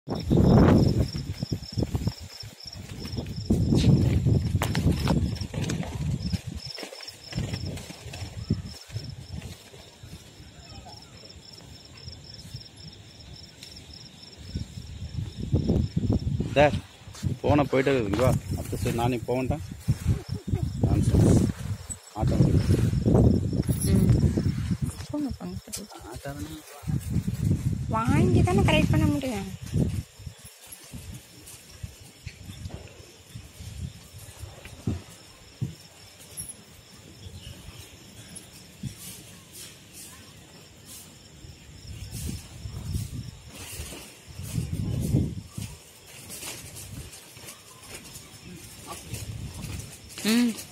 sir போன போயிட்டு இருக்குங்க வா அடுத்த சரி நானே போகட்டேன் நான் சார் ஆட்டம் போங்க போங்க ஆட்டம் வாங்கி தானே கரெக்ட் பண்ண முடியும் ம்